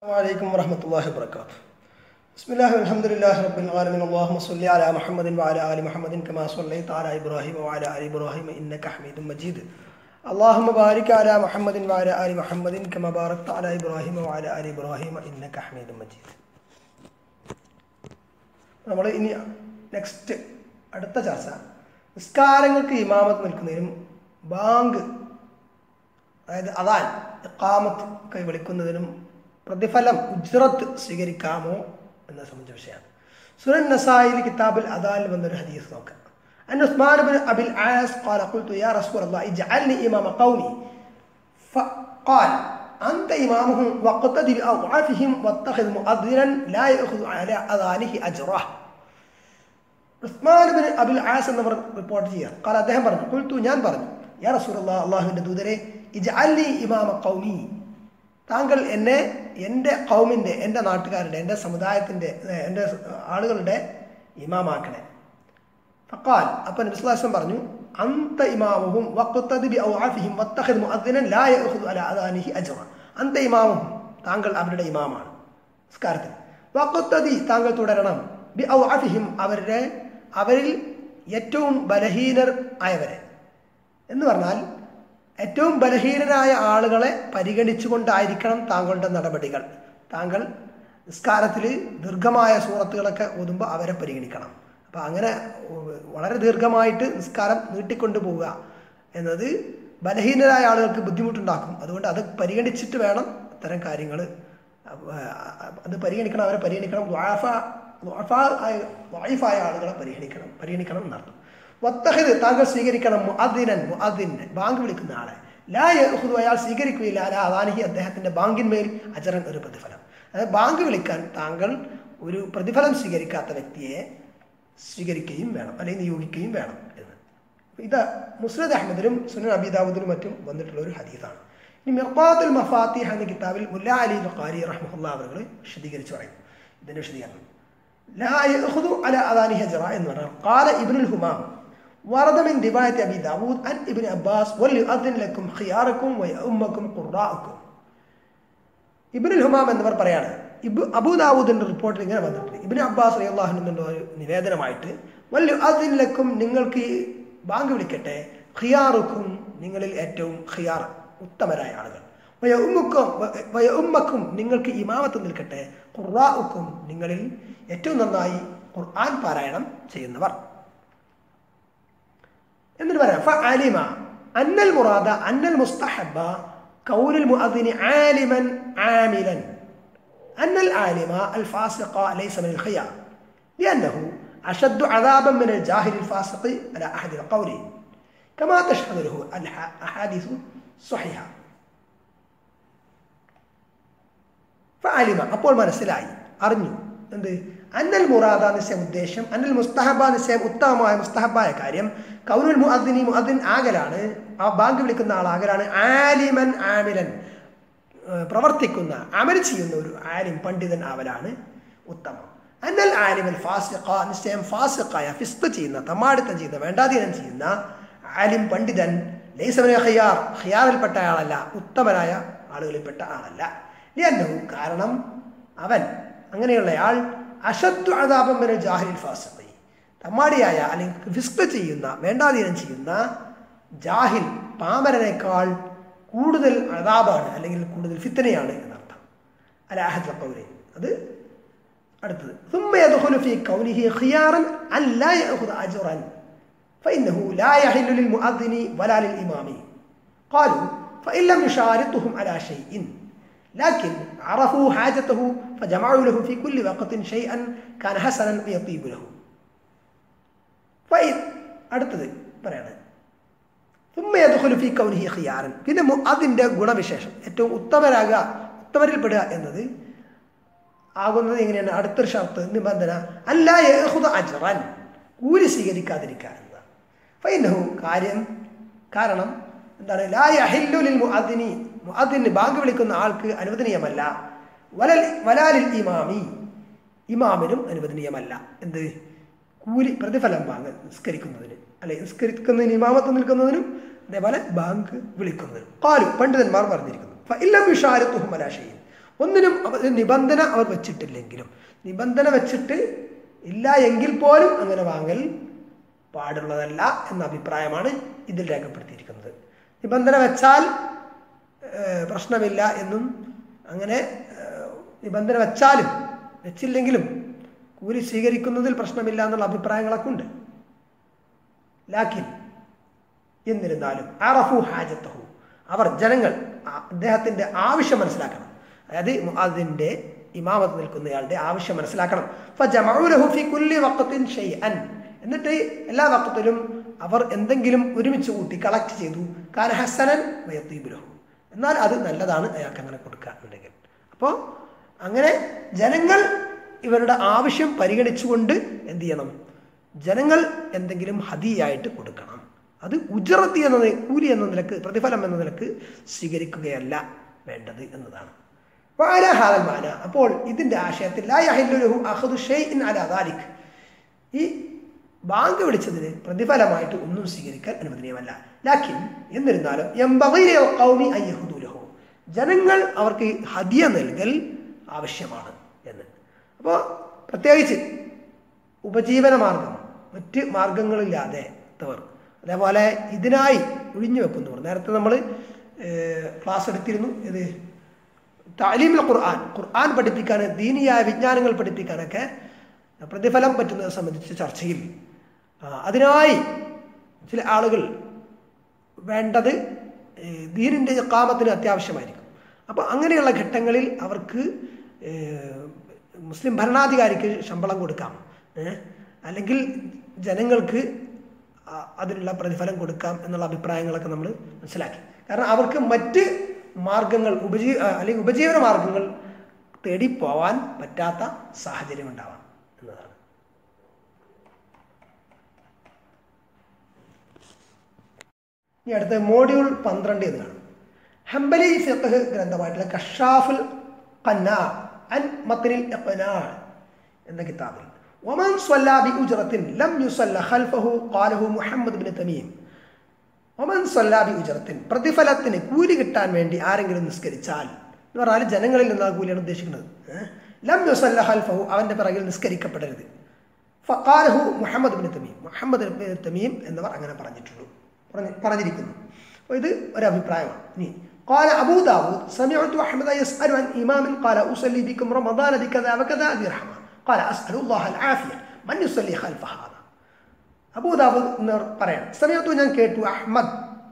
عليكم ورحمة الله وبركاته بسم الله والحمد لله رب العالمين اللهم صل على محمد وعلى آل محمد كما صليت على إبراهيم وعلى آل إبراهيم إنك حميد مجيد اللهم بارك على محمد وعلى آل محمد كما باركت على إبراهيم وعلى آل إبراهيم إنك حميد مجيد നമ്മൾ ഇനി നെക്സ്റ്റ് അടുത്ത ചർച്ച നിസ്കാരങ്ങൾക്ക് ഇമാമത്ത് നിൽക്കുന്നതിനും ബാങ്ക് അതായത് അതാൻ ഇക്കാമത്ത് കൈ വിളിക്കുന്നതിനും പ്രതിഫലം ഉജ്റത്ത് സ്വീകരിക്കാമോ എന്ന സംബന്ധിച്ച വിഷയമാണ് സുനൻ നസായിൽ കിതാബിൽ അദാനിൽ വന്നൊരു ഹദീസ് നോക്കാം أن عثمان بن أبي العاص قال قلت يا رسول الله اجعلني إمام قومي فقال أنت إمامهم واقتدي بأضعافهم واتخذ مؤذنا لا يأخذ على أذانه أجره ഉസ്മാൻ ബിൻ അബുൽ ആസ് എന്നവർ റിപ്പോർട്ട് ചെയ്യുക കാരണം അദ്ദേഹം പറഞ്ഞു കുൽത്തു ഞാൻ പറഞ്ഞു യാ റസൂലുള്ള അള്ളാഹുവിൻ്റെ ദൂതരെ ഇജഅല്ലി ഇമാമ കൗമി താങ്കൾ എന്നെ എൻ്റെ കൗമിൻ്റെ എൻ്റെ നാട്ടുകാരുടെ എൻ്റെ സമുദായത്തിൻ്റെ എൻ്റെ ആളുകളുടെ ഇമാമാക്കണേ ഫക്കാൽ അപ്പം നബിസ്ലാസം പറഞ്ഞു അന്ത ഇമാമുഹും വഖ്തദി ബി ഔആഫിഹിം വത്തഖിദ് മുഅദ്ദിനൻ ലാ യഅഖുദു അലാ അദാനിഹി അജ്റ അന്ത ഇമാമുഹും താങ്കൾ അവരുടെ ഇമാമാണ് നിസ്കാരത്തിൽ വഖ്തദി താങ്കൾ തുടരണം ബി ഔആഫിഹിം അവരുടെ അവരിൽ ഏറ്റവും ബലഹീനർ ആയവരെ എന്ന് പറഞ്ഞാൽ ഏറ്റവും ബലഹീനരായ ആളുകളെ പരിഗണിച്ചുകൊണ്ടായിരിക്കണം താങ്കളുടെ നടപടികൾ താങ്കൾ നിസ്കാരത്തിൽ ദീർഘമായ സൂറത്തുകളൊക്കെ ഓതുമ്പോൾ അവരെ പരിഗണിക്കണം അപ്പോൾ അങ്ങനെ വളരെ ദീർഘമായിട്ട് നിസ്കാരം നീട്ടിക്കൊണ്ടു പോവുക എന്നത് ബലഹീനരായ ആളുകൾക്ക് ബുദ്ധിമുട്ടുണ്ടാക്കും അതുകൊണ്ട് അത് പരിഗണിച്ചിട്ട് വേണം അത്തരം കാര്യങ്ങൾ അത് പരിഗണിക്കണം അവരെ പരിഗണിക്കണം ദ്വാഫ വായിഫായ ആളുകളെ പരിഗണിക്കണം പരിഗണിക്കണം എന്നർത്ഥം വത്തഹിദ് താങ്കൾ സ്വീകരിക്കണം മുഅദ്ദിനൻ മുഅദ്ദിനെ ബാങ്ക് വിളിക്കുന്ന ആളെ ലാ യഹുദു അയാൾ സ്വീകരിക്കുകയില്ല അല അദാനിഹി അദ്ദേഹത്തിന്റെ ബാങ്കിന്മേൽ അജറൻ ഒരു പ്രതിഫലം അതായത് ബാങ്ക് വിളിക്കാൻ താങ്കൾ ഒരു പ്രതിഫലം സ്വീകരിക്കാത്ത വ്യക്തിയെ സ്വീകരിക്കുകയും വേണം അല്ലെങ്കിൽ നിയോഗിക്കുകയും വേണം എന്ന് ഇത് മുസ്ലിദ് അഹമ്മദിലും സുനൻ അബിദാബുദിലും മറ്റും വന്നിട്ടുള്ള ഒരു ഹദീസാണ് ഇനി മിർബാത്തുൽ മഫാത്തിഹ് എന്ന കിതാബിൽ മുല്ല അലി ഖാരി റഹ്മുല്ല അവർ വിശദീകരിച്ച് പറയും ഇതിന്റെ വിശദീകരണം لا يأخذ على أذانه هجرة إن قال ابن الهمام ورد من رواية أبي داود عن ابن عباس وليؤذن لكم خياركم ويؤمكم قراءكم ഇബിനുൽ ഹുമാം എന്നിവർ പറയാണ് ഇബ് അബൂദാവൂദിന്റെ റിപ്പോർട്ടിൽ ഇങ്ങനെ വന്നിട്ടുണ്ട് ഇബിന് അബ്ബാസ് അള്ളാഹുവിൻ്റെ ഒരു നിവേദനമായിട്ട് വല്യ അതിലക്കും നിങ്ങൾക്ക് ബാങ്ക് വിളിക്കട്ടെ ഖിയാറുക്കും നിങ്ങളിൽ ഏറ്റവും ഖിയാർ ഉത്തമരായ ആളുകൾ വയ ഉമ്മുക്കും വയ ഉമ്മക്കും നിങ്ങൾക്ക് ഇമാമത്ത് നിൽക്കട്ടെ ഖുറാഉക്കും നിങ്ങളിൽ ഏറ്റവും നന്നായി ഖുർആൻ പാരായണം ചെയ്യുന്നവർ എന്നിട്ട് പറയാം ഫ അലിമ അന്നൽ മുറാദ അന്നൽ മുസ്തഹബ كون المؤذن عالما عاملا أن العالم الفاسق ليس من الخيار لأنه أشد عذابا من الجاهل الفاسق على أحد القولين كما تشهد له الأحاديث الصحيحة ഫാലിമ അപ്പോൾ മനസ്സിലായി അറിഞ്ഞു എന്ത് അന്നൽ മുറാദ നിശ്ചയം ഉദ്ദേശം അന്നൽ മുസ്തഹബ നിശ്ചയം ഉത്തമമായ മുസ്തഹബായ കാര്യം കൗനുൽ മുഅദ്ദിനി മുഅദ്ദിൻ ആകലാണ് ആ ബാങ്ക് വിളിക്കുന്ന ആൾ ആകലാണ് ആലിമൻ ആമിലൻ പ്രവർത്തിക്കുന്ന അമൽ ചെയ്യുന്ന ഒരു ആലിം പണ്ഡിതൻ ആവലാണ് ഉത്തമം അന്നൽ ആലിമൽ ഫാസിഖ നിശ്ചയം ഫാസിഖായ ഫിസ്ത് ചെയ്യുന്ന തമ്മാടിത്തം ചെയ്യുന്ന വേണ്ടാധീനം ചെയ്യുന്ന ആലിം പണ്ഡിതൻ ലൈസമന ഖിയാർ ഖിയാറിൽപ്പെട്ട ആളല്ല ഉത്തമനായ ആളുകളിൽപ്പെട്ട ആളല്ല ലിയന്നഹു കാരണം അവൻ അങ്ങനെയുള്ളയാൾ അഷദ്ദു അതാപം വരെ ജാഹിൽ ഫാസി തമ്മാടിയായ അല്ലെങ്കിൽ ഫിസ്ക് ചെയ്യുന്ന വേണ്ടാധീനം ചെയ്യുന്ന ജാഹിൽ പാമരനേക്കാൾ കൂടുതൽ അതാപാണ് അല്ലെങ്കിൽ കൂടുതൽ ഫിത്തനയാണ് എന്നർത്ഥം അല്ല അഹദ് കൗലെ അത് അടുത്തത് ثم يدخل في كونه خيارا أن لا يأخذ أجرا فإنه لا يحل للمؤذن ولا للإمام قالوا فإن لم يشارطهم على شيء لكن عرفوا حاجته فجمعوا له في كل وقت شيئا كان حسنا ويطيب له فإذ അടുത്തത് പറയാണ് ثم يدخل في كونه خيارا പിന്നെ അതിൻ്റെ ഗുണവിശേഷം ഏറ്റവും ഉത്തമരാകുക ഉത്തമരിൽപ്പെടുക എന്നത് ആകുന്നത് എങ്ങനെയാണ് അടുത്തൊരു ഷർത്ത് നിബന്ധന അല്ല യഹുദ അജ്റൻ കൂലി സ്വീകരിക്കാതിരിക്കുക എന്നതാണ് ഫൈനഹു കാര്യം കാരണം എന്താണ് ലാ യഹില്ലുലിൽ മുഅദ്ദിനി മുഅദ്ദിന് ബാങ്ക് വിളിക്കുന്ന ആൾക്ക് അനുവദനീയമല്ല വലൽ വലാലിൽ ഇമാമി ഇമാമിനും അനുവദനീയമല്ല എന്ത് കൂലി പ്രതിഫലം വാങ്ങൽ നിസ്കരിക്കുന്നതിന് അല്ലെ നിസ്കരിക്കുന്നതിന് ഇമാമത്ത് നിൽക്കുന്നതിനും അതേപോലെ ബാങ്ക് വിളിക്കുന്നതിനും കാലു പണ്ഡിതന്മാർ പറഞ്ഞിരിക്കുന്നു ഇല്ലം വിഷാരത്തുഹും അലാശയും ഒന്നിനും അവർ നിബന്ധന അവർ വെച്ചിട്ടില്ലെങ്കിലും നിബന്ധന വെച്ചിട്ട് ഇല്ല എങ്കിൽ പോലും അങ്ങനെ വാങ്ങൽ പാടുള്ളതല്ല എന്ന അഭിപ്രായമാണ് ഇതിൽ രേഖപ്പെടുത്തിയിരിക്കുന്നത് നിബന്ധന വെച്ചാൽ ഏഹ്, പ്രശ്നമില്ല എന്നും അങ്ങനെ ഏഹ്, നിബന്ധന വെച്ചാലും വെച്ചില്ലെങ്കിലും കൂലി സ്വീകരിക്കുന്നതിൽ പ്രശ്നമില്ല എന്നുള്ള അഭിപ്രായങ്ങളൊക്കെ ഉണ്ട് ലാക്കിൻ എന്നിരുന്നാലും അറഫു ഹാജത്തഹു അവർ ജനങ്ങൾ ആ- അദ്ദേഹത്തിന്റെ ആവശ്യം മനസ്സിലാക്കണം അതായത് അതിന്റെ ഇമാമത്ത് നിൽക്കുന്നയാളുടെ ആവശ്യം മനസ്സിലാക്കണം ഫജമഉ ലഹു ഫി കുല്ലി വഖത്തിൻ ഷൈഅൻ എന്നിട്ട് എല്ലാ വക്കത്തിലും അവർ എന്തെങ്കിലും ഒരുമിച്ച് കൂട്ടി കളക്ട് ചെയ്തു കാന ഹസനൻ വയത്തീബ് ലഹു എന്നാൽ അത് നല്ലതാണ് അയാൾക്ക് അങ്ങനെ കൊടുക്കുക എന്നുണ്ടെങ്കിൽ അപ്പോൾ അങ്ങനെ ജനങ്ങൾ ഇവരുടെ ആവശ്യം പരിഗണിച്ചുകൊണ്ട് എന്ത് ചെയ്യണം ജനങ്ങൾ എന്തെങ്കിലും ഹദിയായിട്ട് കൊടുക്കണം അത് ഉജറത്തി എന്ന നി- കൂലി എന്ന നിലക്ക് പ്രതിഫലം എന്ന നിലക്ക് സ്വീകരിക്കുകയല്ല വേണ്ടത് എന്നതാണ് വാല ഹാദൽ മാന അപ്പോൾ ഇതിന്റെ ആശയത്തിൽ ലാ യഹില്ലു ലഹു അഖദു ഷൈഇൻ അലാ ദാലിക് ഈ ബാങ്ക് വിളിച്ചതിന് പ്രതിഫലമായിട്ട് ഒന്നും സ്വീകരിക്കാൻ അനുവദനീയമല്ല ലാക്കിൻ എന്നിരുന്നാലും യംബഗി ലിൽ ഖൗമി അൻ യഹ്ദു ലഹു ജനങ്ങൾ അവർക്ക് ഹദിയ നൽകൽ ആവശ്യമാണ് എന്ന് അപ്പോൾ പ്രത്യേകിച്ച് ഉപജീവന മാർഗം മറ്റ് മാർഗങ്ങളില്ലാതെ ത്തവർ അതേപോലെ ഇതിനായി ഒഴിഞ്ഞു വെക്കുന്നവർ നേരത്തെ നമ്മൾ ക്ലാസ് എടുത്തിരുന്നു ഇത് താലീമിൽ ഖുർആൻ ഖുർആൻ പഠിപ്പിക്കാൻ ദീനിയായ വിജ്ഞാനങ്ങൾ പഠിപ്പിക്കാനൊക്കെ പ്രതിഫലം പറ്റുന്നത് സംബന്ധിച്ച ചർച്ചയിൽ ആ, അതിനായി ചില ആളുകൾ വേണ്ടത് ഏ, ദീനിൻ്റെ കാമത്തിന് അത്യാവശ്യമായിരിക്കും അപ്പോൾ അങ്ങനെയുള്ള ഘട്ടങ്ങളിൽ അവർക്ക് ഏ, മുസ്ലിം ഭരണാധികാരിക്ക് ശമ്പളം കൊടുക്കാം ഏ, അല്ലെങ്കിൽ ജനങ്ങൾക്ക് ആ, അതിനുള്ള പ്രതിഫലം കൊടുക്കാം എന്നുള്ള അഭിപ്രായങ്ങളൊക്കെ നമ്മൾ മനസ്സിലാക്കി കാരണം അവർക്ക് മറ്റ് മാർഗങ്ങൾ ഉപജീ ആ, അല്ലെങ്കിൽ ഉപജീവന മാർഗങ്ങൾ തേടി പോവാൻ പറ്റാത്ത സാഹചര്യം ഉണ്ടാവാം എന്നതാണ് ഇനി അടുത്ത മോഡ്യൂൾ പന്ത്രണ്ട് എന്ന് കാണും ഹംബലി ഫിഖ് ഗ്രന്ഥമായിട്ടുള്ള കഷാഫുൽ ഖന്നാ അൻ മത്നിൽ ഇഖ്നാ എന്ന കിതാബിൽ ومن صلى بأجرة لم يصلى خلفه قاله محمد بن تميم ഒമൻ സല്ലാബി ഉജറത്തിൻ പ്രതിഫലത്തിന് കൂലി കിട്ടാൻ വേണ്ടി ആരെങ്കിലും നിസ്കരിച്ചാൽ എന്ന് പറഞ്ഞാൽ ജനങ്ങളിൽ നിന്ന് ആ കൂലിയാണ് ഉദ്ദേശിക്കുന്നത് ഏഹ്? ലം യുസല്ല ഹൽഫഹു അവന്റെ പിറകിൽ നിസ്കരിക്കപ്പെടരുത് ഫഖാലഹു Muhammad bin Tamim Muhammad bin Tamim എന്നിവർ അങ്ങനെ പറഞ്ഞിട്ടുള്ളൂ പറഞ്ഞ് പറഞ്ഞിരിക്കുന്നു അപ്പോൾ ഇത് ഒരു അഭിപ്രായമാണ് ഇനി قال أبو داود سمعت أحمد يسأل عن إمام قال أصلي بكم رمضان بكذا وكذا درهما قال أسأل الله العافية من يصلي خلف هذا അബൂദാബുദ് എന്ന് പറയണം സമയത്തു ഞാൻ കേട്ടു അഹ്മദ്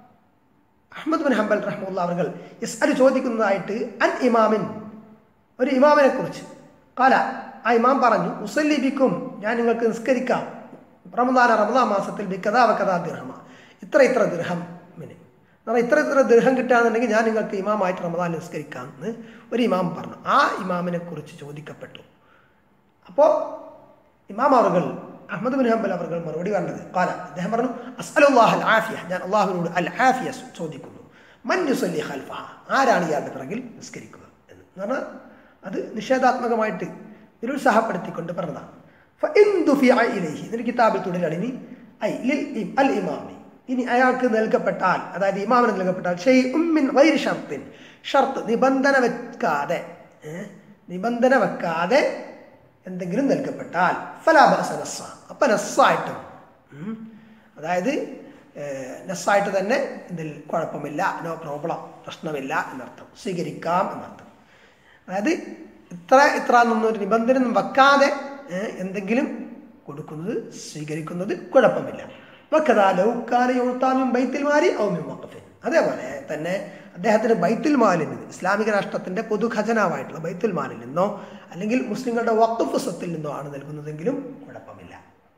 അഹ്മദ് ബിൻ ഹംബൽ റഹ്മുല്ല അവർ യസ് അൽ ചോദിക്കുന്നതായിട്ട് അൻ ഇമാമിൻ ഒരു ഇമാമിനെ കുറിച്ച് കാല ആ ഇമാം പറഞ്ഞു മുസല്ലിബിക്കും ഞാൻ നിങ്ങൾക്ക് നിസ്കരിക്കാം റമദാന റമദാൻ മാസത്തിൽ ബിക്കഥാ വക്കഥാ ദിർഹമ ഇത്ര ഇത്ര ദിർഹമിന് എന്നാൽ ഇത്ര ഇത്ര ദിർഹം കിട്ടുകയാണെന്നുണ്ടെങ്കിൽ ഞാൻ നിങ്ങൾക്ക് ഇമാമായിട്ട് റമദാൻ നിസ്കരിക്കാം എന്ന് ഒരു ഇമാം പറഞ്ഞു ആ ഇമാമിനെ കുറിച്ച് ചോദിക്കപ്പെട്ടു അപ്പോൾ ഇമാം അവറുകൾ അഹമ്മദ് ബിൻ ഹംബൽ അവർ മറുപടി പറഞ്ഞത് കാല അദ്ദേഹം പറഞ്ഞു അസ്അലുല്ലാഹ് അൽ ആഫിയ ഞാൻ അള്ളാഹുവിനോട് അൽ ആഫിയ ചോദിക്കുന്നു മഞ്ഞുസല്ലി ഖൽഫഹ ആരാണ് ഇയാളുടെ പിറകിൽ നിസ്കരിക്കുക എന്ന് എന്ന് പറഞ്ഞാൽ അത് നിഷേധാത്മകമായിട്ട് നിരുത്സാഹപ്പെടുത്തിക്കൊണ്ട് പറഞ്ഞതാണ് فإن دفع إليه ഇതിന് കിതാബിൽ തുടരാണ് ഇനി ഐ ലിൽ ഇം- അൽ ഇമാമി ഇനി അയാൾക്ക് നൽകപ്പെട്ടാൽ അതായത് ഇമാമിന് നൽകപ്പെട്ടാൽ ഷെയ് ഉമ്മിൻ വൈരി ഷർത്തിൻ ഷർത്ത് നിബന്ധന വെക്കാതെ ഏ, നിബന്ധന വെക്കാതെ എന്തെങ്കിലും നൽകപ്പെട്ടാൽ ഫലാബസ നസ്സ അപ്പം നസ്സായിട്ടും ഉം, അതായത് ഏഹ്, നസ്സായിട്ട് തന്നെ ഇതിൽ കുഴപ്പമില്ല നോ പ്രോബ്ലം പ്രശ്നമില്ല എന്നർത്ഥം സ്വീകരിക്കാം എന്നർത്ഥം അതായത് ഇത്ര ഇത്ര എന്നൊന്നൊരു നിബന്ധന ഒന്നും വെക്കാതെ ഏഹ്, എന്തെങ്കിലും കൊടുക്കുന്നത് സ്വീകരിക്കുന്നത് കുഴപ്പമില്ല വക്കതാ ലൗക്കാന യുഴ്ത്താനും ബൈത്തിൽ മാരി ഔമ്യം വഖഫിൻ അതേപോലെ തന്നെ അദ്ദേഹത്തിന് ബൈത്തുൽ മാലിൽ നിന്ന് ഇസ്ലാമിക രാഷ്ട്രത്തിന്റെ പൊതു ഖജനാവായിട്ടുള്ള ബൈത്തുൽ മാലിൽ നിന്നോ അല്ലെങ്കിൽ മുസ്ലിങ്ങളുടെ വഖഫ് സ്വത്തിൽ നിന്നോ ആണ് നൽകുന്നതെങ്കിലും കുഴപ്പമില്ല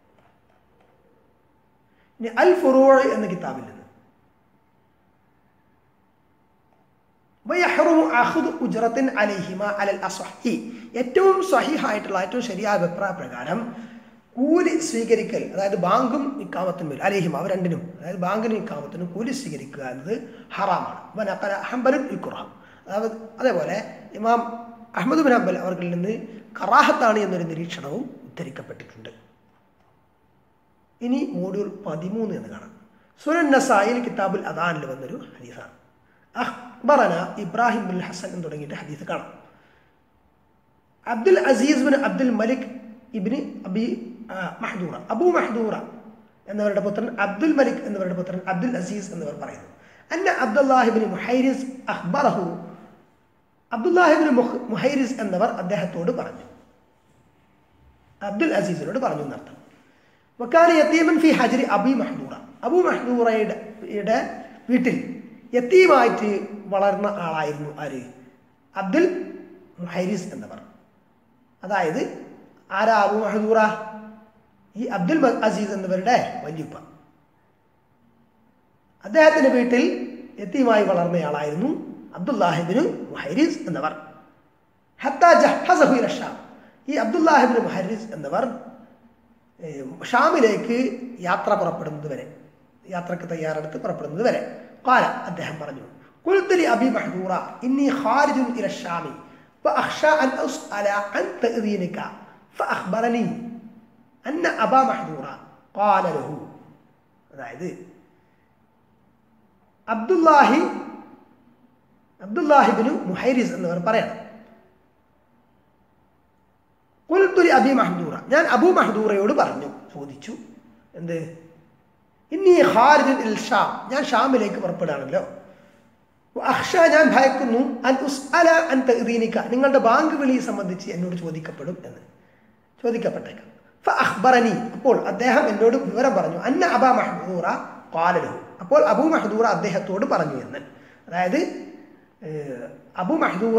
ഇനി അൽ ഫുറൂൾ എന്ന കിതാബിൽ നിന്ന് വയഹ്റുമു അഖ്ദു ഉജ്റത്തിൻ അലൈഹിമ അലൽ അസ്ഹി ഏറ്റവും സ്വഹീഹായിട്ടുള്ള ഏറ്റവും ശരിയായ അഭിപ്രായ പ്രകാരം കൂലി സ്വീകരിക്കൽ അതായത് ബാങ്കും ഇക്കാമത്തിനും മേൽ അലേഹിം അവർ രണ്ടിനും അതായത് ബാങ്കിനും ഇക്കാമത്തിനും കൂലി സ്വീകരിക്കുക എന്നത് ഹറാമാണ് വനക്കല ഹംബലുൻ ഇക്കുറാം അതായത് അതേപോലെ ഇമാം അഹമ്മദ് ബിൻ ഹംബൽ അവരിൽ നിന്ന് കറാഹത്താണ് എന്നൊരു നിരീക്ഷണവും ഉദ്ധരിക്കപ്പെട്ടിട്ടുണ്ട് ഇനി മോഡ്യൂൾ പതിമൂന്ന് എന്ന് കാണാം സുനൻ നസായിൽ കിതാബുൽ അദാനിൽ വന്നൊരു ഹദീസാണ് അഖ്ബറന ഇബ്രാഹിം ബിൻ ഹസൻ എന്ന് തുടങ്ങിയിട്ട് ഹദീസ് കാണാം Abdul Aziz bin Abdul Malik ibn Abi ആ, മഹ്ദൂറ അബു മഹ്ദൂറ എന്നവരുടെ പുത്രൻ അബ്ദുൽ മലിക് എന്നവരുടെ പുത്രൻ അബ്ദുൽ അസീസ് എന്നിവർ പറയുന്നു അന്ന അബ്ദുല്ലാഹിബിന് മുഹൈരിസ് അഹ്ബറഹു അബ്ദുല്ലാഹിബിന് മുഹൈരിസ് എന്നവർ അദ്ദേഹത്തോട് പറഞ്ഞു അബ്ദുൽ അസീസിനോട് പറഞ്ഞു എന്നർത്ഥം വക്കാന യത്തീമൻ ഫി ഹജരി അബി മഹ്ദൂറ അബു മഹ്ദൂറയുടെ യുടെ വീട്ടിൽ യത്തീമായിട്ട് വളർന്ന ആളായിരുന്നു ആര് അബ്ദുൽ മുഹൈരിസ് എന്നവർ അതായത് ആരാ അബു മഹദൂറ ഈ അബ്ദുൽ മ- അസീസ് എന്നിവരുടെ വല്യുപ്പ അദ്ദേഹത്തിന്റെ വീട്ടിൽ എത്തിയുമായി വളർന്നയാളായിരുന്നു അബ്ദുല്ലാഹിബിന് മുഹൈരിസ് എന്നവർ ഹത്താ ജഹസഹു ഇല ഷാം ഈ അബ്ദുല്ലാഹിബിന് മുഹൈരിസ് എന്നവർ ഏഹ്, ഷാമിലേക്ക് യാത്ര പുറപ്പെടുന്നത് വരെ യാത്രക്ക് തയ്യാറെടുത്ത് പുറപ്പെടുന്നത് വരെ കാല അദ്ദേഹം പറഞ്ഞു കുൽത്തലി അബി മഹദൂറ ഇന്നി ഖാരിജുൻ ഇല ഷാമി فأخشى أن أسأل عن تأذينك فأخبرني أن أبا محذورا قال له അതായത് അബ്ദുല്ലാഹി അബ്ദുല്ലാഹിബിനു മുഹൈരിസ് എന്നിവർ പറയണം കുൽത്തുരി അബി മഹദൂറ ഞാൻ അബു മഹദൂറയോട് പറഞ്ഞു ചോദിച്ചു എന്ത് ഇന്നീ ഹാരിജുൻ ഇൽ ഷാം ഞാൻ ഷാമിലേക്ക് പുറപ്പെടുകയാണല്ലോ അക്ഷ ഞാൻ ഭയക്കുന്നു അൻ ഉസ്അല അൻ തഅദീനിക നിങ്ങളുടെ ബാങ്ക് വിളി സംബന്ധിച്ച് എന്നോട് ചോദിക്കപ്പെടും എന്ന് ചോദിക്കപ്പെട്ടേക്കാം ഫഅഖ്ബറനി അപ്പോൾ അദ്ദേഹം എന്നോട് വിവരം പറഞ്ഞു അന്ന അബാ മഹദൂറ ഖാലലഹു അപ്പോൾ അബൂ മഹദൂറ അദ്ദേഹത്തോട് പറഞ്ഞു എന്ന് അതായത് ഏഹ്, അബു മഹദൂറ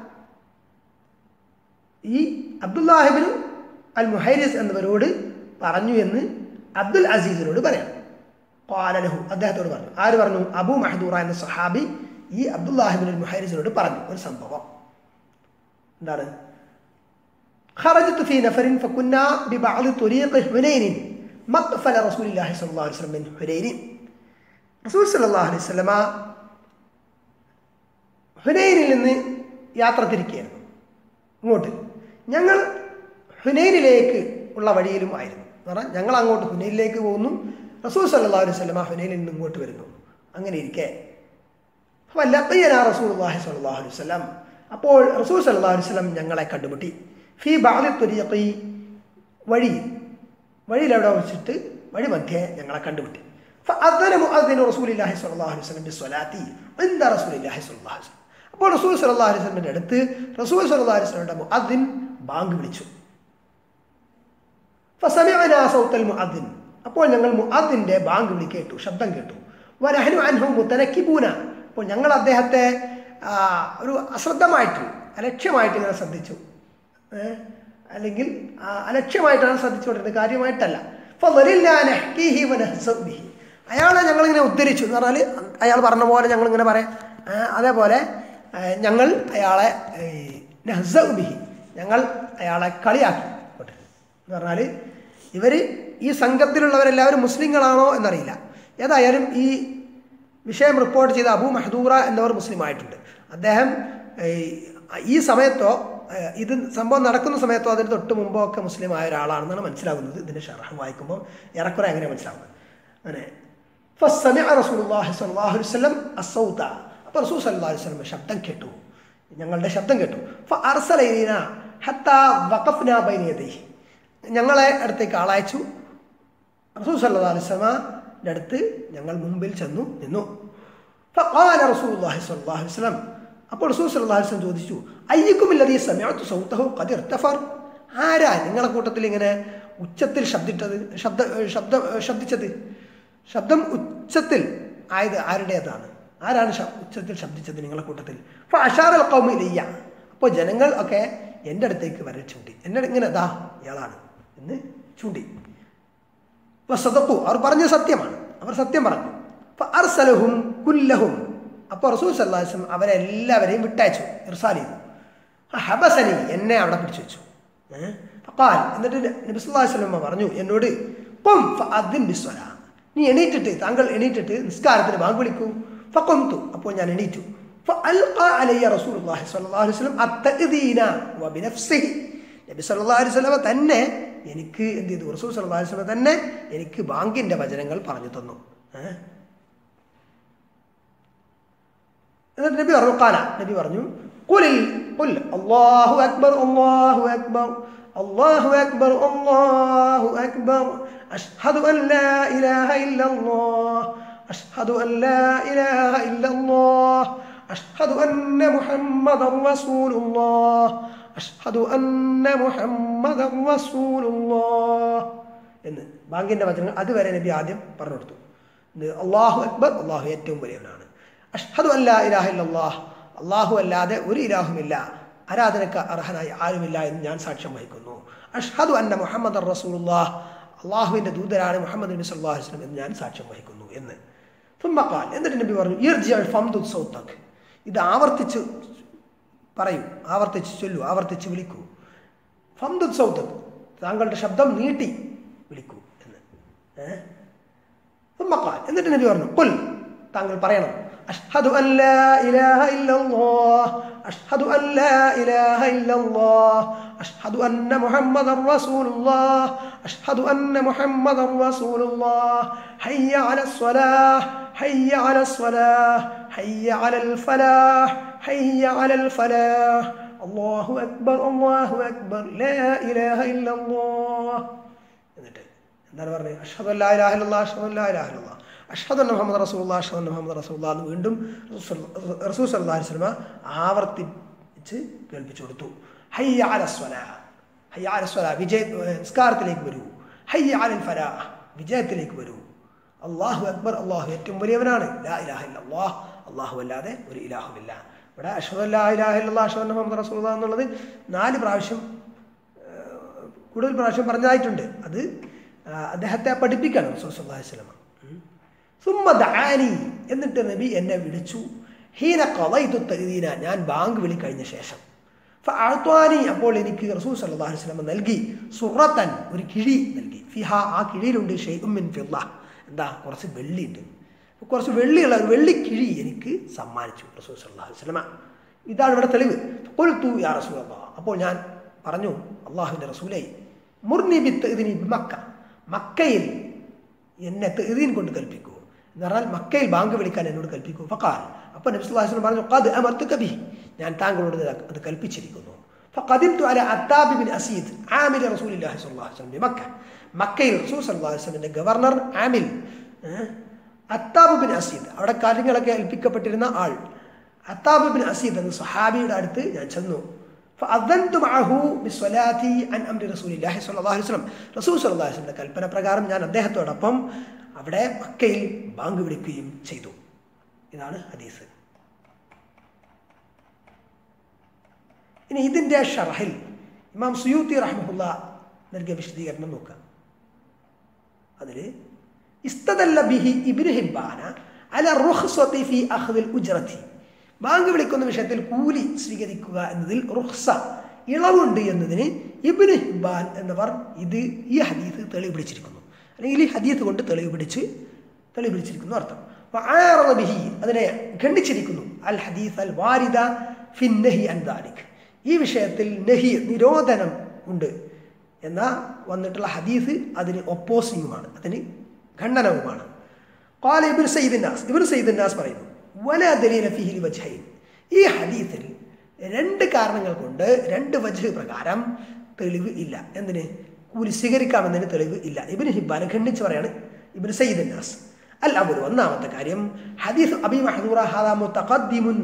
ഈ അബ്ദുല്ലാഹിബിൻ അൽ മുഹൈരിസ് എന്നിവരോട് പറഞ്ഞു എന്ന് അബ്ദുൽ അസീസിനോട് പറയാം ഖാലലഹു അദ്ദേഹത്തോട് പറഞ്ഞു ആര് പറഞ്ഞു അബു മഹദൂറ എന്ന സഹാബി ഈ അബ്ദുല്ലാഹിബിൻ അൽ മുഹൈരിസിനോട് പറഞ്ഞു ഒരു സംഭവം എന്താണ് خرجت في نفر فكنا ببعض طريق حنين مقفل رسول الله صلى الله عليه وسلم من حنين റസൂൽ സല്ലല്ലാഹു അലൈഹി വസല്ലമ ഹുനൈനിൽ നിന്ന് യാത്ര തിരിക്കുകയായിരുന്നു ഇങ്ങോട്ട് ഞങ്ങൾ ഹുനൈനിലേക്ക് ഉള്ള വഴിയിലും ആയിരുന്നു എന്ന് പറഞ്ഞാൽ ഞങ്ങൾ അങ്ങോട്ട് ഹുനൈനിലേക്ക് പോകുന്നു റസൂൽ സല്ലല്ലാഹു അലൈഹി വസല്ലമ ഹുനൈനിൽ നിന്ന് ഇങ്ങോട്ട് വരുന്നു അങ്ങനെ ഇരിക്കെ വല്ലത്തയ്യനാ റസൂൽ അള്ളാഹി സ്വല്ലല്ലാഹു അലൈഹി വസല്ലം അപ്പോൾ റസൂൽ സല്ലല്ലാഹു അലൈഹി വസല്ലം ഞങ്ങളെ കണ്ടുമുട്ടി ഫി ബാദി തുരിയഖി വഴി വഴിയിൽ എവിടെ വെച്ചിട്ട് വഴി മധ്യേ ഞങ്ങളെ കണ്ടുമുട്ടി فأذن مؤذن رسول الله صلى الله عليه وسلم بالصلاة عند رسول الله صلى الله عليه وسلم അപ്പോൾ റസൂൽ സല്ലല്ലാഹു അലൈഹി വസല്ലമിന്റെ അടുത്ത് റസൂൽ സല്ലല്ലാഹു അലൈഹി വസല്ലമയുടെ മുഅദ്ദിൻ ബാങ്ക് വിളിച്ചു ഫസമിഅനാ സൗത്തൽ മുഅദ്ദിൻ അപ്പോൾ ഞങ്ങൾ മുഅദ്ദിന്റെ ബാങ്ക് വിളി കേട്ടു ശബ്ദം കേട്ടു വനഹനു അൻഹു മുതനക്കിബൂന അപ്പോൾ ഞങ്ങൾ അദ്ദേഹത്തെ ആ, ഒരു അശ്രദ്ധമായിട്ട് അലക്ഷ്യമായിട്ട് ഇങ്ങനെ ശ്രദ്ധിച്ചു ഏ? അല്ലെങ്കിൽ ആ, അലക്ഷ്യമായിട്ടാണ് ശ്രദ്ധിച്ചുകൊണ്ടിരുന്നത് കാര്യമായിട്ടല്ല ഫളലില്ലാ നഹ്കീഹി വനഹ്സഉ ബിഹി. അയാളെ ഞങ്ങളിങ്ങനെ ഉദ്ധരിച്ചു എന്ന് പറഞ്ഞാൽ അയാൾ പറഞ്ഞ പോലെ ഞങ്ങളിങ്ങനെ പറയാം ആ, അതേപോലെ ആ, ഞങ്ങൾ അയാളെ ഏ, നഹ്സഉ ബിഹി ഞങ്ങൾ അയാളെ കളിയാക്കി പോട്ടെ. എന്ന് പറഞ്ഞാൽ ഇവർ ഈ സംഘത്തിലുള്ളവരെല്ലാവരും മുസ്ലിങ്ങളാണോ എന്നറിയില്ല ഏതായാലും ഈ വിഷയം റിപ്പോർട്ട് ചെയ്ത അബു മഹദൂറ എന്നവർ മുസ്ലിം ആയിട്ടുണ്ട് അദ്ദേഹം ഏഹ്, ഈ സമയത്തോ ഏഹ്, ഇത് സംഭവം നടക്കുന്ന സമയത്തോ അതിന് തൊട്ട് മുമ്പോ ഒക്കെ മുസ്ലിം ആയ ഒരാളാണെന്നാണ് മനസ്സിലാകുന്നത് ഇതിൻ്റെ ഷറഹ് വായിക്കുമ്പോൾ ഏറെക്കുറെ അങ്ങനെ മനസ്സിലാവുന്നത് അങ്ങനെ ഫസ്സമിഅ റസൂലുള്ളാഹി സ്വല്ലല്ലാഹു അലൈഹി വസല്ലം അസ്സൗത അപ്പോൾ റസൂൽ സല്ലല്ലാഹു അലൈഹി വസല്ലം ശബ്ദം കേട്ടു ഞങ്ങളുടെ ശബ്ദം കേട്ടു ഫഅർസല ഇലൈനാ ഹത്താ വഖഫ്നാ ബൈന യദൈഹി ഞങ്ങളെ അടുത്തേക്ക് ആളയച്ചു റസൂൽ സല്ലല്ലാഹു അലൈഹി വസല്ലമയുടെ അടുത്ത് ഞങ്ങൾ മുമ്പിൽ ചെന്നു നിന്നു ഫഖാല റസൂലുള്ളാഹി സ്വല്ലല്ലാഹു അലൈഹി വസല്ലം അപ്പോൾ റസൂൽ സല്ലല്ലാഹു അലൈഹി വസല്ലം ചോദിച്ചു അയ്യക്കും ഇല്ലദീ സമഅതു സൗതഹു ഖദ് ഇർതഫർ ആരാ നിങ്ങളെ കൂട്ടത്തിൽ ഇങ്ങനെ ഉച്ചത്തിൽ ശബ്ദിട്ടത് ശബ്ദ ശബ്ദ ശബ്ദിച്ചത് ശബ്ദം ഉച്ചത്തിൽ ആയത് ആരുടേതാണ് ആരാണ് ശ- ഉച്ചത്തിൽ ശബ്ദിച്ചത് നിങ്ങളെ കൂട്ടത്തിൽ അപ്പോൾ അഷാറൽ കൗമി ഇലയ്യ അപ്പോൾ ജനങ്ങൾ ഒക്കെ എൻ്റെ അടുത്തേക്ക് വരെ ചൂണ്ടി എൻ്റെ ഇങ്ങനെ ദാ ഇയാളാണ് എന്ന് ചൂണ്ടി വസതത്തു അവർ പറഞ്ഞത് സത്യമാണ് അവർ സത്യം പറഞ്ഞു അപ്പൊ അർസലഹും കുല്ലഹും അപ്പോൾ റസൂൽ സല്ലാസ്ലം അവരെല്ലാവരെയും വിട്ടയച്ചു ഇർസാൽ ചെയ്തു ആ ഹബസനി എന്നെ അവിടെ പിടിച്ചു വെച്ചു ഏഹ് ഫഖാൽ എന്നിട്ട് നബി സല്ലല്ലാഹു അലൈഹി വസല്ലം പറഞ്ഞു എന്നോട് ഖും ഫഅദ്ദിൻ ബിസ്വല നീ എണീറ്റിട്ട് താങ്കൾ എണീറ്റിട്ട് നിസ്കാരത്തിന് ബാങ്ക് വിളിക്കൂ ഫഖംതു അപ്പോൾ ഞാൻ എണീറ്റു فألقى علي رسول الله صلى الله عليه وسلم التأذين وبنفسه നബി സല്ലല്ലാഹു അലൈഹി വസല്ലം തന്നെ എനിക്ക് എന്ത് ചെയ്തു റസൂൽ സല്ലല്ലാഹു അലൈഹി വസല്ലം തന്നെ എനിക്ക് ബാങ്കിന്റെ വചനങ്ങൾ പറഞ്ഞു തന്നു ഏഹ് എന്നിട്ട് നബി പറഞ്ഞു കാല നബി പറഞ്ഞു കുലിൽ കുൽ അല്ലാഹു അക്ബർ അല്ലാഹു അക്ബർ അല്ലാഹു അക്ബർ അല്ലാഹു അക്ബർ അഷ്ഹദു അൻ ലാ ഇലാഹ ഇല്ലല്ലാഹ് അഷ്ഹദു അൻ ലാ ഇലാഹ ഇല്ലല്ലാഹ് അഷ്ഹദു അന്ന മുഹമ്മദർ റസൂലുള്ളാഹ് അഷ്ഹദു അന്ന മുഹമ്മദർ റസൂലുള്ളാഹ് എന്ന് ബാങ്കിന്റെ വചനങ്ങൾ അതുവരെ നബി ആദ്യം പറഞ്ഞു കൊടുത്തു ഇത് അള്ളാഹു അക്ബർ അള്ളാഹു ഏറ്റവും വലിയവനാണ് അഷ്ഹദു അല്ലാ ഇലാഹ ഇല്ലല്ലാഹ് അള്ളാഹു അല്ലാതെ ഒരു ഇലാഹുമില്ല ആരാധനക്ക് അർഹനായി ആരുമില്ല എന്ന് ഞാൻ സാക്ഷ്യം വഹിക്കുന്നു അഷ്ഹദു അന്ന മുഹമ്മദ് റസൂലുള്ളാഹ് അള്ളാഹുവിന്റെ ദൂതരാണ് മുഹമ്മദ് നബി സല്ലല്ലാഹു അലൈഹി വസല്ലം എന്ന് ഞാൻ സാക്ഷ്യം വഹിക്കുന്നു എന്ന് തുമ്മക്കാൽ എന്നിട്ട് നബി പറഞ്ഞു ഇർജിഅ ഫംദു സൗതക് ഇത് ആവർത്തിച്ച് പറയൂ ആവർത്തിച്ച് ചൊല്ലൂ ആവർത്തിച്ച് വിളിക്കൂ ഫംദു സൗതക് താങ്കളുടെ ശബ്ദം നീട്ടി വിളിക്കൂ എന്ന് ഏഹ് ثم قال എന്നിട്ട് നബി പറഞ്ഞു قل താങ്കൾ പറയണം അഷ്ഹദു അൻ ലാ ഇലാഹ ഇല്ലല്ലാഹ് അഷ്ഹദു അൻ ലാ ഇലാഹ ഇല്ലല്ലാഹ് അഷ്ഹദു അന്ന മുഹമ്മദർ റസൂലുള്ളാഹ് അഷ്ഹദു അന്ന മുഹമ്മദർ റസൂലുള്ളാഹ് ഹയ്യ അലസ് സ്വലാഹ് ഹയ്യ അലസ് സ്വലാഹ് ഹയ്യ അലൽ ഫലാഹ് ഹയ്യ അലൽ ഫലാഹ് അല്ലാഹു അക്ബർ അല്ലാഹു അക്ബർ ലാ ഇലാഹ ഇല്ലല്ലാഹ് എന്നിട്ട് എന്താണ് പറഞ്ഞത് അഷ്ഹദു അല്ലാ ഇലാഹ ഇല്ലല്ലാഹ് അഷ്ഹദു അല്ലാ ഇലാഹ ഇല്ലല്ലാഹ് അഷ്ഹദു അന്ന മുഹമ്മദ് റസൂലുള്ളാഹ് അഷ്ഹദു അന്ന മുഹമ്മദ് റസൂലുള്ളാഹ് എന്ന് വീണ്ടും റസൂൽ സല്ലല്ലാഹു അലൈഹി വസല്ലമ ആവർത്തിച്ച് കേൾപ്പിച്ചു കൊടുത്തു ഹയ്യ അല സ്വലാഹ് ഹയ്യ അല സ്വലാഹ് വിജയ നിസ്കാരത്തിലേക്ക് വരൂ ഹയ്യ അലൽ ഫലാഹ് വിജയത്തിലേക്ക് വരൂ അള്ളാഹു അക്ബർ അള്ളാഹു ഏറ്റവും വലിയവനാണ് ലാ ഇലാഹ ഇല്ലല്ലാഹ് അള്ളാഹു അല്ലാതെ ഒരു ഇലാഹുമില്ല ഇവിടെ അഷ്ഹദു അല്ലാ ഇലാഹ ഇല്ലല്ലാഹ് അഷ്ഹദു അന്ന മുഹമ്മദ് റസൂലുള്ളാഹ് എന്നുള്ളത് നാല് പ്രാവശ്യം കൂടുതൽ പ്രാവശ്യം പറഞ്ഞതായിട്ടുണ്ട് അത് ആ, അദ്ദേഹത്തെ പഠിപ്പിക്കണം റസൂലുള്ളാഹിസ്ലമ സുമ്മ ദാനി എന്നിട്ട് നബി എന്നെ വിളിച്ചു ഹീന കവൈതു തരീന ഞാൻ ബാങ്ക് വിളി കഴിഞ്ഞ ശേഷം ഫഅഅ്ത്വാനി അപ്പോൾ എനിക്ക് റസൂൽ സല്ലല്ലാഹു അലൈഹി വസല്ലം നൽകി സുറത്തൻ ഒരു കിഴി നൽകി ഫിഹ ആ കിഴിയിലുണ്ട് ഷെയ്ഖും മിൻ ഫിദ്ദ എന്താ കുറച്ച് വെള്ളിയുണ്ട് അപ്പോൾ കുറച്ച് വെള്ളിയുള്ള ഒരു വെള്ളിക്കിഴി എനിക്ക് സമ്മാനിച്ചു റസൂൽ സല്ലല്ലാഹു അലൈഹി വസല്ലമ ഇതാണ് ഇവിടെ തെളിവ് കൊൽത്തു യാ റസൂൽ അപ്പോൾ ഞാൻ പറഞ്ഞു അള്ളാഹുവിൻ്റെ റസൂലേ മുർനി ബിത്ത് ഇതിനി മക്ക മക്കയിൽ എന്നെ തെതീൻ കൊണ്ട് കൽപ്പിക്കൂ എന്ന് പറഞ്ഞാൽ മക്കയിൽ ബാങ്ക് വിളിക്കാൻ എന്നോട് കൽപ്പിക്കൂ ഫക്കാൽ അപ്പോൾ നബി സ്വല്ലല്ലാഹു അലൈഹി വസല്ലം പറഞ്ഞു ഖദ് അമർത്തുക ബിഹി ഞാൻ താങ്കളോട് ഇത് അത് കൽപ്പിച്ചിരിക്കുന്നു فقدمت على عتاب بن أسيد عامل رسول الله صلى الله عليه وسلم بمكة മക്കയിൽ റസൂൽ സല്ലല്ലാഹു അലൈഹി വസല്ലമിന്റെ ഗവർണർ ആമിൽ ഏഹ്, അത്താബ് ബിൻ അസീദ് അവിടെ കാര്യങ്ങളൊക്കെ ഏൽപ്പിക്കപ്പെട്ടിരുന്ന ആൾ അത്താബ് ബിൻ അസീദ് എന്ന സഹാബിയുടെ അടുത്ത് ഞാൻ ചെന്നു فأذنت معه بالصلاة عن أمر رسول الله صلى الله عليه وسلم റസൂൽ സല്ലല്ലാഹു അലൈഹി വസല്ലം കൽപ്പന പ്രകാരം ഞാൻ അദ്ദേഹത്തോടൊപ്പം അവിടെ മക്കയിൽ ബാങ്ക് വിളിക്കുകയും ചെയ്തു ഇതാണ് ഹദീസ് ഇനി ഇതിൻ്റെ ഷർഹിൽ ഇമാം സുയൂത്തി റഹ്മുല്ല നൽകിയ വിശദീകരണം നോക്കാം അതിൽ ഇസ്തദല്ല ബിഹി ഇബ്നു ഹിബ്ബാന അല റുഖ്സതി ഫി അഖ്ദിൽ ഉജ്റതി ബാങ്ക് വിളിക്കുന്ന വിഷയത്തിൽ കൂലി സ്വീകരിക്കുക എന്നതിൽ റുഖ്സ ഇളവുണ്ട് എന്നതിന് ഇബ്നു ഹിബ്ബാൻ എന്നവർ ഇത് ഈ ഹദീസ് തെളിവ് പിടിച്ചിരിക്കുന്നു അല്ലെങ്കിൽ ഈ ഹദീസ് കൊണ്ട് തെളിവ് പിടിച്ച് തെളിവ് പിടിച്ചിരിക്കുന്നു അർത്ഥം വആറദ ബിഹി അതിനെ ഖണ്ഡിച്ചിരിക്കുന്നു അൽ ഹദീസ് അൽ വാരിദ ഫിൻ നഹി അൻ ദാലിക് ഈ വിഷയത്തിൽ നഹി നിരോധനം ഉണ്ട് എന്ന വന്നിട്ടുള്ള ഹദീസ് അതിന് ഒപ്പോസിങ്ങുമാണ് അതിന് ഖണ്ഡനവുമാണ് قال ابن سيد الناس ابن سيد الناس പറയുന്നു ولا دليل فيه لوجهين ഈ ഹദീസിൽ രണ്ട് കാരണങ്ങൾ കൊണ്ട് രണ്ട് വജ്ഹ് പ്രകാരം തെളിവ് ഇല്ല എന്തിന് കൂലി സ്വീകരിക്കാമെന്നതിന് തെളിവ് ഇല്ല ഇബിന് ഹിബാനെ ഖണ്ഡിച്ച് പറയാണ് ഇബിന് സയ്യിദ് നാസ് അൽ അബുൽ ഒന്നാമത്തെ കാര്യം ഹദീസ് അബി മഹദൂറ ഹാദാ മുത്തഖദ്ദിമുൻ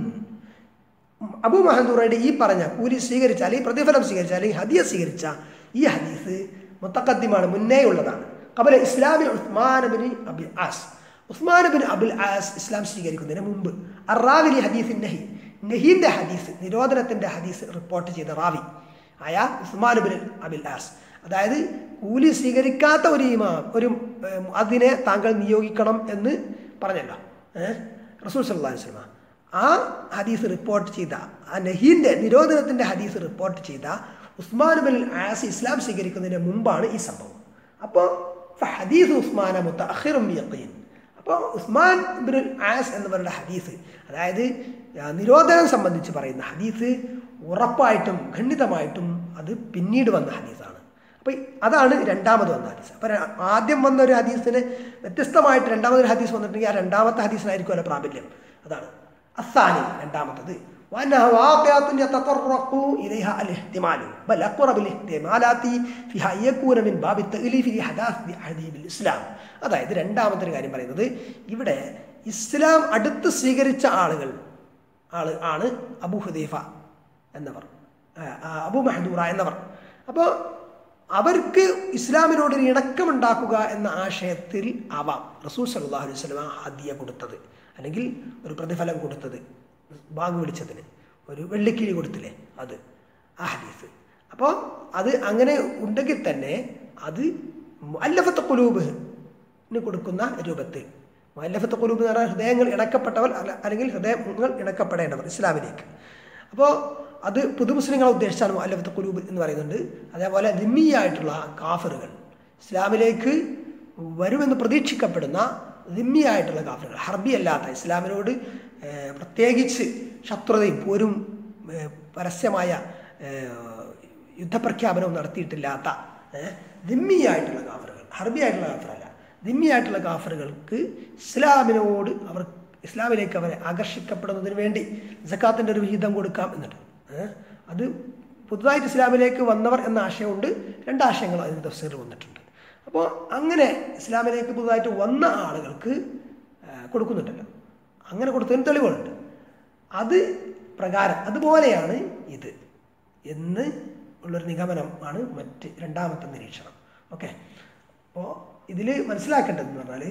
അബു മഹദൂറയുടെ ഈ പറഞ്ഞ കൂലി സ്വീകരിച്ചാൽ ഈ പ്രതിഫലം സ്വീകരിച്ചാൽ ഈ ഹദിയ സ്വീകരിച്ച ഈ ഹദീസ് മുത്തഖദ്ദിമാണ് മുന്നേ ഉള്ളതാണ് കബല ഇസ്ലാമി Usman bin Abil Aas Usman bin Abul Aas ഇസ്ലാം സ്വീകരിക്കുന്നതിന് മുമ്പ് അറാവിലി ഹദീസിൻ നഹി നഹീന്റെ ഹദീസ് നിരോധനത്തിന്റെ ഹദീസ് റിപ്പോർട്ട് ചെയ്ത റാവി ആയ ഉസ്മാൻ ബിൻ അബിൽ ആസ് അതായത് കൂലി സ്വീകരിക്കാത്ത ഒരു ഇമാം ഒരു ഏഹ്, അതിനെ താങ്കൾ നിയോഗിക്കണം എന്ന് പറഞ്ഞല്ലോ ഏഹ് റസൂൽ സല്ലല്ലാഹു അലൈഹി വസല്ലം ആ ഹദീസ് റിപ്പോർട്ട് ചെയ്ത ആ നഹീന്റെ നിരോധനത്തിന്റെ ഹദീസ് റിപ്പോർട്ട് ചെയ്ത ഉസ്മാൻ ബിൻ ആസ് ഇസ്ലാം സ്വീകരിക്കുന്നതിന് മുമ്പാണ് ഈ സംഭവം അപ്പോൾ ഹദീസ് ഉസ്മാന മുത്തഅഖിറും യഖീൻ അപ്പോൾ ഉസ്മാൻ ബിൻ ആസ് എന്നവരുടെ ഹദീസ് അതായത് ആ, നിരോധനം സംബന്ധിച്ച് പറയുന്ന ഹദീസ് ഉറപ്പായിട്ടും ഖണ്ഡിതമായിട്ടും അത് പിന്നീട് വന്ന ഹദീസാണ് അപ്പോൾ അതാണ് രണ്ടാമത് വന്ന ഹദീസ് അപ്പോൾ ആദ്യം വന്ന ഒരു ഹദീസിന് വ്യത്യസ്തമായിട്ട് രണ്ടാമതൊരു ഹദീസ് വന്നിട്ടുണ്ടെങ്കിൽ ആ രണ്ടാമത്തെ ഹദീസിനായിരിക്കുമല്ലോ പ്രാബല്യം അതാണ് അസാനി രണ്ടാമത്തത് وأنها واقعة يتطرق إليها الاحتمال بل أقرب الاحتمالات فيها أن يكون من باب التأليف لأحداث أحاديث الإسلام അതായത് രണ്ടാമത്തെ ഒരു കാര്യം പറയുന്നത് ഇവിടെ ഇസ്ലാം അടുത്ത് സ്വീകരിച്ച ആളുകൾ ആള് ആണ് അബു ഹുദൈഫ എന്നവർ ആ, ആ, അബു മഹദൂറ എന്നവർ അപ്പോൾ അവർക്ക് ഇസ്ലാമിനോട് ഒരു ഇണക്കമുണ്ടാക്കുക എന്ന ആശയത്തിൽ ആവാം റസൂൽ സല്ലല്ലാഹു അലൈഹി വസല്ലമ ഹദിയ കൊടുത്തത് അല്ലെങ്കിൽ ഒരു പ്രതിഫലം കൊടുത്തത് ബാങ്ക് വിളിച്ചതിന് ഒരു വെള്ളിക്കിഴി കൊടുത്തില്ലേ അത് ആ ഹദീസ് അപ്പോൾ അത് അങ്ങനെ ഉണ്ടെങ്കിൽ തന്നെ അത് അല്ലഫത്ത് കുലൂബിന് കൊടുക്കുന്ന രൂപത്തിൽ അല്ലഫത്ത് കുലൂബ് എന്ന് പറഞ്ഞാൽ ഹൃദയങ്ങൾ ഇണക്കപ്പെട്ടവർ അല്ല- അല്ലെങ്കിൽ ഹൃദയങ്ങൾ ഇണക്കപ്പെടേണ്ടവർ ഇസ്ലാമിലേക്ക് അപ്പോൾ അത് പുതുമുസ്ലിങ്ങളെ ഉദ്ദേശിച്ചാണ് അല്ലഫത്ത് കുലൂബ് എന്ന് പറയുന്നുണ്ട് അതേപോലെ ദിമ്മിയായിട്ടുള്ള കാഫറുകൾ ഇസ്ലാമിലേക്ക് വരുമെന്ന് പ്രതീക്ഷിക്കപ്പെടുന്ന ദിമ്മിയായിട്ടുള്ള കാഫറുകൾ ഹർബി അല്ലാത്ത ഇസ്ലാമിനോട് ഏഹ്, പ്രത്യേകിച്ച് ശത്രുതയും പോരും ഏഹ്, പരസ്യമായ ഏഹ്, യുദ്ധപ്രഖ്യാപനവും നടത്തിയിട്ടില്ലാത്ത ഏഹ്, ദിമ്മിയായിട്ടുള്ള കാഫറുകൾ ഹർബി ആയിട്ടുള്ള കാഫറല്ല ദിമ്മിയായിട്ടുള്ള കാഫറുകൾക്ക് ഇസ്ലാമിനോട് അവർ ഇസ്ലാമിലേക്ക് അവരെ ആകർഷിക്കപ്പെടുന്നതിന് വേണ്ടി സക്കാത്തിൻ്റെ ഒരു വിഹിതം കൊടുക്കാം എന്നിട്ട് ഏഹ്, അത് പുതുതായിട്ട് ഇസ്ലാമിലേക്ക് വന്നവർ എന്ന ആശയമുണ്ട് രണ്ടാശയങ്ങൾ അതിന് തഫ്സീറിൽ വന്നിട്ടുണ്ട് അപ്പോൾ അങ്ങനെ ഇസ്ലാമിലേക്ക് പുതുതായിട്ട് വന്ന ആളുകൾക്ക് ഏഹ്, കൊടുക്കുന്നുണ്ടല്ലോ അങ്ങനെ കൊടുത്തതിന് തെളിവുകളുണ്ട് അത് പ്രകാരം അതുപോലെയാണ് ഇത് എന്ന് ഉള്ളൊരു നിഗമനം ആണ് മറ്റ് രണ്ടാമത്തെ നിരീക്ഷണം ഓക്കെ അപ്പോൾ ഇതിൽ മനസ്സിലാക്കേണ്ടതെന്ന് പറഞ്ഞാൽ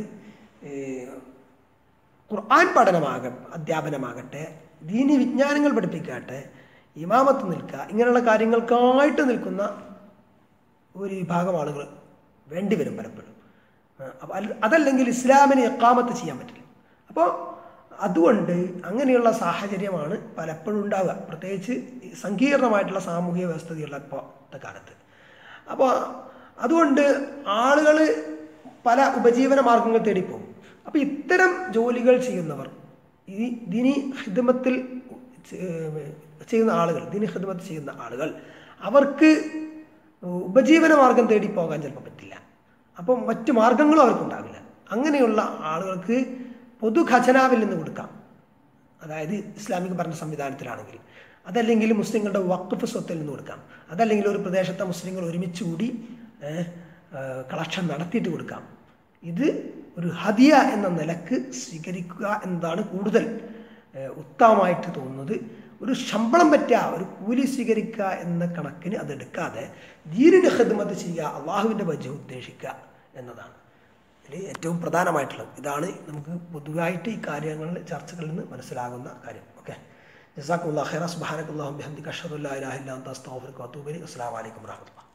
ഖുർആൻ പഠനമാക അധ്യാപനമാകട്ടെ ദീനി വിജ്ഞാനങ്ങൾ പഠിപ്പിക്കാട്ടെ ഇമാമത്ത് നിൽക്കുക ഇങ്ങനെയുള്ള കാര്യങ്ങൾക്കായിട്ട് നിൽക്കുന്ന ഒരു വിഭാഗം ആളുകൾ വേണ്ടി വരും പലപ്പോഴും ആ, അപ്പൊ അല്ല- അതല്ലെങ്കിൽ ഇസ്ലാമിന് എക്കാമത്ത് ചെയ്യാൻ പറ്റില്ല അപ്പോൾ അതുകൊണ്ട് അങ്ങനെയുള്ള സാഹചര്യമാണ് പലപ്പോഴും ഉണ്ടാവുക പ്രത്യേകിച്ച് ഈ സങ്കീർണമായിട്ടുള്ള സാമൂഹിക വ്യവസ്ഥതയുള്ള ഇപ്പോഴത്തെ കാലത്ത് അപ്പോൾ അതുകൊണ്ട് ആളുകൾ പല ഉപജീവന മാർഗങ്ങൾ തേടിപ്പോകും അപ്പോൾ ഇത്തരം ജോലികൾ ചെയ്യുന്നവർ ഈ ദിനി ഹിദ്മത്തിൽ ഏഹ്, ചെയ്യുന്ന ആളുകൾ ദിനി ഹിദ്മത്ത് ചെയ്യുന്ന ആളുകൾ അവർക്ക് ഉപജീവന മാർഗം തേടി പോകാൻ ചിലപ്പോൾ പറ്റില്ല അപ്പം മറ്റു മാർഗങ്ങളും അവർക്കുണ്ടാവില്ല അങ്ങനെയുള്ള ആളുകൾക്ക് പൊതു ഖജനാവിൽ നിന്ന് കൊടുക്കാം അതായത് ഇസ്ലാമിക ഭരണ സംവിധാനത്തിലാണെങ്കിൽ അതല്ലെങ്കിൽ മുസ്ലിങ്ങളുടെ വഖഫ് സ്വത്തിൽ നിന്ന് കൊടുക്കാം അതല്ലെങ്കിൽ ഒരു പ്രദേശത്തെ മുസ്ലിങ്ങൾ ഒരുമിച്ച് കൂടി കളക്ഷൻ നടത്തിയിട്ട് കൊടുക്കാം ഇത് ഒരു ഹദിയ എന്ന നിലക്ക് സ്വീകരിക്കുക എന്നതാണ് കൂടുതൽ ഏഹ്, ഉത്തമമായിട്ട് തോന്നുന്നത് ഒരു ശമ്പളം പറ്റുക ഒരു കൂലി സ്വീകരിക്കുക എന്ന കണക്കിന് അതെടുക്കാതെ ദീനിൻ്റെ ഹിദ്മത്ത് ചെയ്യുക അള്ളാഹുവിൻ്റെ വജ് ഉദ്ദേശിക്കുക എന്നതാണ് ഇതിൽ ഏറ്റവും പ്രധാനമായിട്ടുള്ളത് ഇതാണ് നമുക്ക് പൊതുവായിട്ട് ഈ കാര്യങ്ങളിൽ ചർച്ചകളിൽ നിന്ന് മനസ്സിലാകുന്ന കാര്യം ഓക്കെ ജസാഖുല്ലാ ഖൈറ സുബ്ഹാനക്കല്ലാഹു ബിഹംദിക അഷ്ഹദു അല്ലാ ഇലാഹ ഇല്ലാ അൻത അസ്തഗ്ഫിറുക വഅതൂബു ഇലൈക് അസ്സലാമു അലൈക്കും വറഹ്മത്തുള്ളാഹി